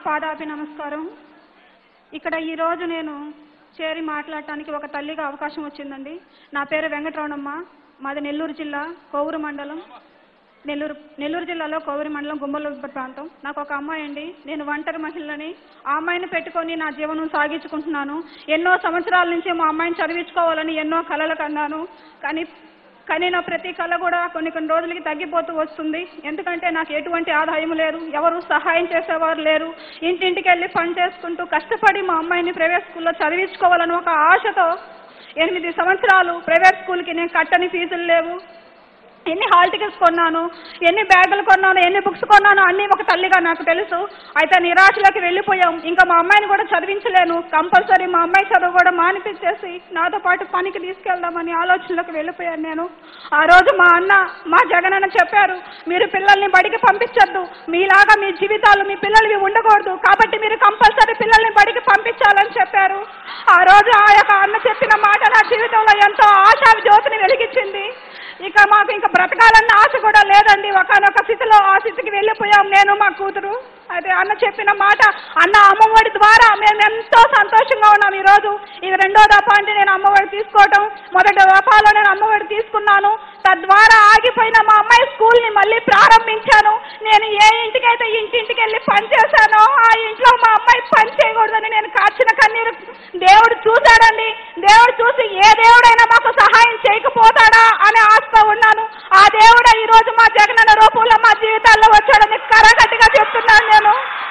పాదాపి నమస్కారం ఇక్కడ ఈరోజు నేను చేరి మాట్లాడటానికి ఒక తల్లిగా అవకాశం వచ్చిందండి నా పేరు వెంకటరమణమ్మ మాది నెల్లూరు జిల్లా కోవూరు మండలం నెల్లూరు నెల్లూరు జిల్లాలో కోవూరు మండలం గుమ్మలూరు ప్రాంతం నాకు ఒక అమ్మాయి అండి నేను ఒంటరి మహిళని ఆ అమ్మాయిని పెట్టుకొని నా జీవనం సాగించుకుంటున్నాను ఎన్నో సంవత్సరాల నుంచి మా అమ్మాయిని చదివించుకోవాలని ఎన్నో కలలు కన్నాను కానీ కానీ నా ప్రతి కళ కూడా కొన్ని కొన్ని రోజులకి తగ్గిపోతూ వస్తుంది ఎందుకంటే నాకు ఎటువంటి ఆదాయం లేదు ఎవరు సహాయం చేసేవారు లేరు ఇంటింటికి వెళ్ళి పని చేసుకుంటూ కష్టపడి మా అమ్మాయిని ప్రైవేట్ స్కూల్లో చదివించుకోవాలని ఒక ఆశతో ఎనిమిది సంవత్సరాలు ప్రైవేట్ స్కూల్కి నేను కట్టని ఫీజులు లేవు ఎన్ని హాల్ టికెట్స్ కొన్నాను ఎన్ని బ్యాగులు కొన్నాను ఎన్ని బుక్స్ కొన్నాను అన్నీ ఒక తల్లిగా నాకు తెలుసు అయితే నిరాశలోకి వెళ్ళిపోయాం ఇంకా మా అమ్మాయిని కూడా చదివించలేను కంపల్సరీ మా అమ్మాయి చదువు కూడా మానిపించేసి నాతో పాటు పనికి తీసుకెళ్దామని ఆలోచనలోకి వెళ్ళిపోయాను నేను ఆ రోజు మా అన్న మా జగనన్న చెప్పారు మీరు పిల్లల్ని బడికి పంపించొద్దు మీలాగా మీ జీవితాలు మీ పిల్లలవి ఉండకూడదు కాబట్టి మీరు కంపల్సరీ పిల్లల్ని బడికి పంపించాలని చెప్పారు ఆ రోజు ఆ యొక్క అన్న చెప్పిన మాట నా జీవితంలో ఎంతో ఆశా జ్యోతిని వెలిగించింది ఇక మాకు ఇంకా బ్రతకాలన్న ఆశ కూడా లేదండి ఒకనొక స్థితిలో ఆ స్థితికి వెళ్ళిపోయాం నేను మా కూతురు అదే అన్న చెప్పిన మాట అన్న అమ్మఒడి ద్వారా మేము ఎంతో సంతోషంగా ఉన్నాం ఈరోజు ఇది రెండో దఫా అంటే నేను అమ్మఒడి తీసుకోవటం మొదటి దఫాలో నేను అమ్మఒడి తీసుకున్నాను తద్వారా ఆగిపోయిన మా అమ్మాయి స్కూల్ని మళ్ళీ ప్రారంభించాను నేను ఏ ఇంటికైతే ఇంటింటికి వెళ్ళి పని చేశానో ఆ ఇంట్లో మా అమ్మాయి పని చేయకూడదని నేను కాచిన కన్నీరు దేవుడు చూశాడండి దేవుడు చూసి ఏ దేవుడైనా మాకు సహాయం చేయకపోతాడా అనే ఆశతో ఉన్నాను ఆ దేవుడు ఈ రోజు మా జగనన్న రూపంలో మా జీవితాల్లో వచ్చాడని కరగట్టిగా చెప్తున్నాను నేను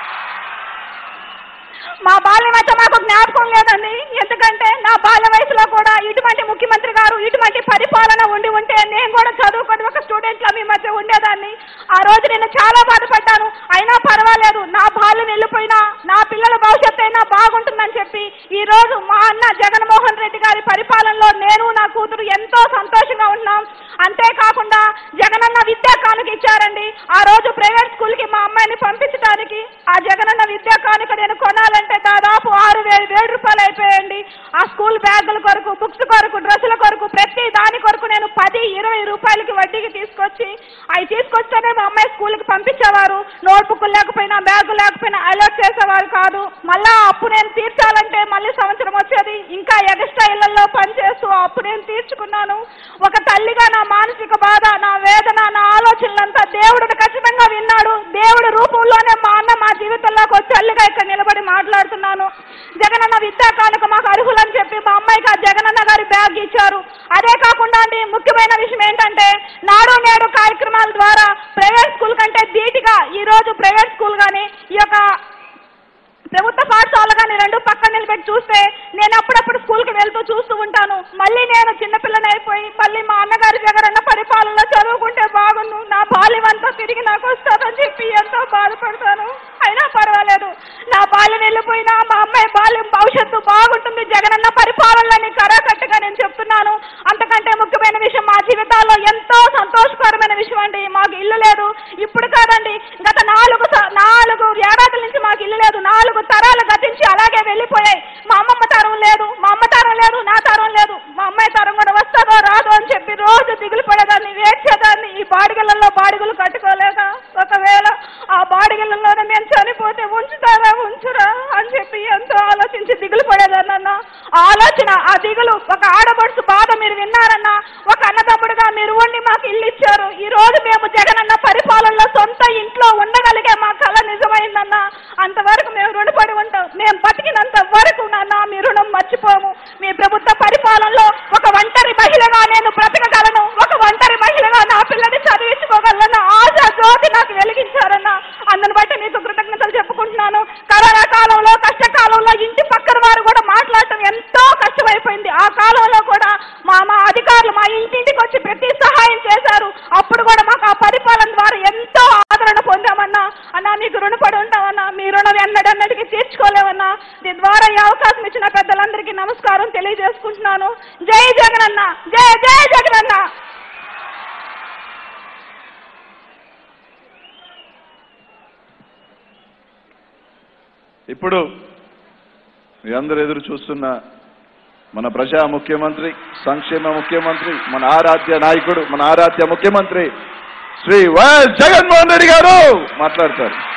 మా బాల్యం అయితే మాకు జ్ఞాపకం లేదండి ఎందుకంటే నా బాల్య వయసులో కూడా ఇటువంటి ముఖ్యమంత్రి గారు ఇటువంటి పరిపాలన ఉండి ఉంటే నేను కూడా చదువుకొని ఒక స్టూడెంట్ల మీ మధ్య ఉండేదాన్ని ఆ రోజు నేను చాలా బాధపడ్డాను అయినా పర్వాలేదు నా బాల్యం వెళ్ళిపోయినా నా పిల్లల భవిష్యత్తు అయినా బాగుంటుందని చెప్పి ఈ రోజు మా అన్న జగన్మోహన్ రెడ్డి గారి పరిపాలనలో నేను నా కూతురు ఎంతో సంతోషంగా ఉన్నాం అంతేకాకుండా జగనన్న విద్యా కానుక ఇచ్చారండి ఆ రోజు ప్రైవేట్ స్కూల్కి మా అమ్మాయిని పంపించడానికి ఆ జగనన్న విద్యా కానుక నేను కొనాలంటే దాదాపు ఆరు వేలు వేల రూపాయలు అయిపోయాయండి ఆ స్కూల్ బ్యాగుల కొరకు బుక్స్ కొరకు డ్రెస్సుల కొరకు ప్రతి దాని కొరకు నేను పది ఇరవై రూపాయలకి వడ్డీకి తీసుకొచ్చి అవి తీసుకొస్తేనే మా అమ్మాయి స్కూల్కి పంపించేవారు నోట్బుక్ లేకపోయినా బ్యాగు లేకపోయినా అలర్ట్ చేసేవారు కాదు మళ్ళా ఆ అప్పు నేను తీర్చాలంటే మళ్ళీ సంవత్సరం వచ్చేది ఇంకా ఎక్స్ట్రా ఇళ్లలో పనిచేస్తూ ఆ అప్పు నేను తీర్చుకున్నాను ఒక తల్లిగా నా మానసిక బాధ నా వేదన నా ఆలోచనలంతా దేవుడు ఖచ్చితంగా విన్నాడు దేవుడి రూపంలోనే మా అన్న మా జీవితంలోకి వచ్చి తల్లిగా ఇక్కడ నిలబడి మాట్లాడుతున్నాను జగనన్న విద్యా కానుక మాకు అర్హులని చెప్పి మా అమ్మాయికి ఆ జగనన్న గారి బ్యాగ్ ఇచ్చారు అదే కాకుండా అండి ముఖ్యమైన విషయం ఏంటంటే నాడు నేడు కార్యక్రమాల ద్వారా ప్రైవేట్ స్కూల్ కంటే ధీటుగా ఈ రోజు ప్రైవేట్ స్కూల్ కానీ ఈ యొక్క ప్రభుత్వ పాఠశాల కానీ రెండు పక్కన నిలబెట్టి చూస్తే నేను అప్పుడప్పుడు స్కూల్కి వెళ్తూ చూస్తూ ఉంటాను మళ్ళీ నేను చిన్నపిల్లని అయిపోయి మళ్ళీ మా అన్నగారి జగనన్న పరిపాలనలో చదువుకుంటే బాగుండు నా బాల్యం అంతా తిరిగి నాకు వస్తుందని చెప్పి ఎంతో బాధపడతాను అయినా పర్వాలేదు నా బాల్యం వెళ్ళిపోయినా మా అమ్మాయి బాల్యం భవిష్యత్తు బాగుంటుంది జగనన్న పరిపాలనని కరాకట్టుగా నేను చెప్తున్నాను అంతకంటే ముఖ్యమైన విషయం మా జీవితాల్లో ఎంతో సంతోషకరమైన విషయం అండి మాకు ఇల్లు లేదు ఇప్పుడు కాదండి గత నాలుగు స- నాలుగు ఏడాదుల నుంచి మాకు ఇల్లు లేదు నాలుగు తరాలు గతించి అలాగే వెళ్ళిపోయాయి మా అమ్మమ్మ తరం లేదు మా అమ్మ తరం లేదు నా తరం లేదు మా అమ్మాయి తరం కూడా వస్తుందో రాదో అని చెప్పి రోజు దిగులు పడేదాన్ని వేడ్చేదాన్ని ఈ బాడిగలలో బాడిగలు కట్టుకోలేక ఒకవేళ ఆ బాడిగలలోనే నేను చనిపోతే ఉంచుతారా ఉంచురా అని చెప్పి ఎంతో ఆలోచించి దిగులు పడేదాన్ని అన్న ఆ ఆలోచన ఆ దిగులు ఒక ఆడబడుచు బాధ మీరు విన్నారన్నా ఒక అన్నదమ్ముడుగా మీరు ఉండి మాకు ఇల్లు ఇచ్చారు ఈ రోజు మేము జగనన్న పరిపాలనలో సొంత ఇంట్లో ఉండగలిగే మా కళ నిజమైందన్న అంతవరకు మేము రుణపడి ఉంటాం మేము బతికినంత వరకు నాన్న మీ రుణం మర్చిపోము మీ ప్రభుత్వ పరిపాలనలో ఒక ఒంటరి మహిళగా నేను బ్రతకగలను ఒక ఒంటరి మహిళగా నా పిల్లని చదివించుకోగలను ఆశ జ్యోతి నాకు వెలిగించారన్న అందుని బట్టి మీకు కృతజ్ఞతలు చెప్పుకుంటున్నాను కరోనా కాలంలో కష్టకాలంలో ఇంటి పక్కన వారు కూడా మాట్లాడటం ఎంతో కష్టమైపోయింది ఆ కాలంలో కూడా మా మా అధికారులు మా ఇంటింటికి వచ్చి ప్రతి సహాయం చేశారు అప్పుడు కూడా మాకు ఆ పరిపాలన ద్వారా ఎంతో ఆదరణ పొందామన్నా అన్నా మీకు రుణపడి ఉంటామన్నా మీ రుణం ఎన్నడన్నటికీ తీర్చుకోలేమన్నా దీని ద్వారా ఈ అవకాశం ఇచ్చిన పెద్దలందరికీ నమస్కారం తెలియజేసుకుంటున్నాను జై జగనన్న జై జై జగనన్న ఇప్పుడు మీ అందరూ ఎదురు చూస్తున్న మన ప్రజా ముఖ్యమంత్రి సంక్షేమ ముఖ్యమంత్రి మన ఆరాధ్య నాయకుడు మన ఆరాధ్య ముఖ్యమంత్రి శ్రీ వైఎస్ జగన్మోహన్ రెడ్డి గారు మాట్లాడతారు